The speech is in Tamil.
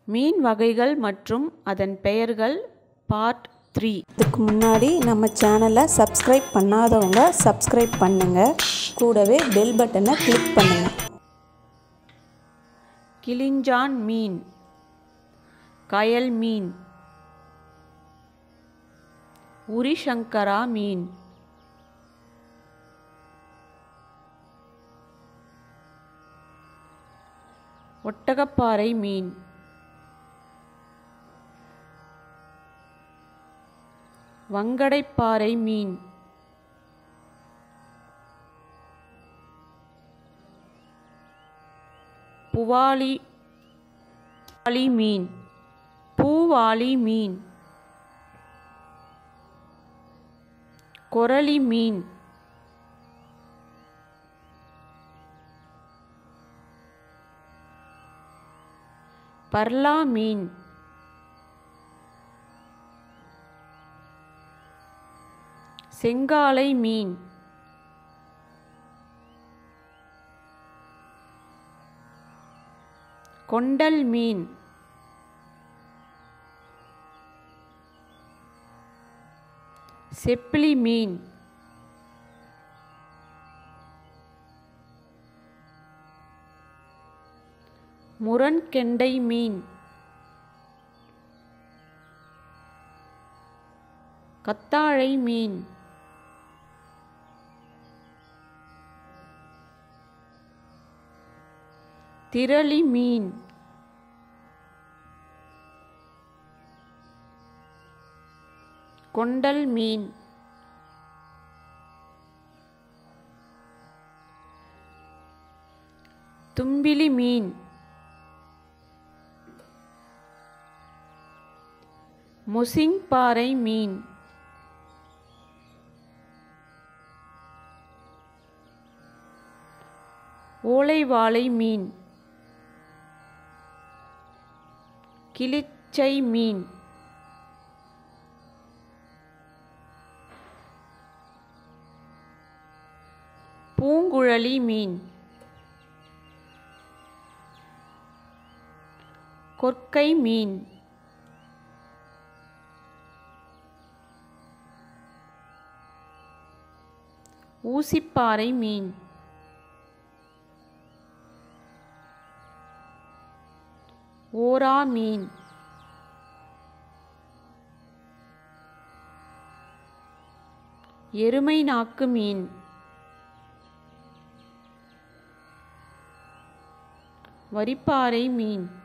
மீன் வகைகள் மற்றும் அதன் பெயர்கள் பார்ட் த்ரீ இதுக்கு முன்னாடி நம்ம சேனலை சப்ஸ்கிரைப் பண்ணாதவங்க சப்ஸ்கிரைப் பண்ணுங்க கூடவே பெல் பட்டனை கிளிக் பண்ணுங்க கிளிஞ்சான் மீன் கயல் மீன் உரிசங்கரா மீன் ஒட்டகப்பாறை மீன் வங்கடைப்பாறை மீன் புவாலி வாளி மீன் பூவாளி மீன் கொரளி மீன் பர்லா மீன் செங்காலை மீன் கொண்டல் மீன் செப்பிலி மீன் முரண்கெண்டை மீன் கத்தாழை மீன் திரளி மீன் கொண்டல் மீன் தும்பிலி மீன் முசிங் பாறை மீன் ஓலைவாளை மீன் கிளிச்சை மீன் பூங்குழலி மீன் கொற்கை மீன் ஊசிப்பாறை மீன் ஓரா மீன் எருமை நாக்கு மீன் வரிப்பாறை மீன்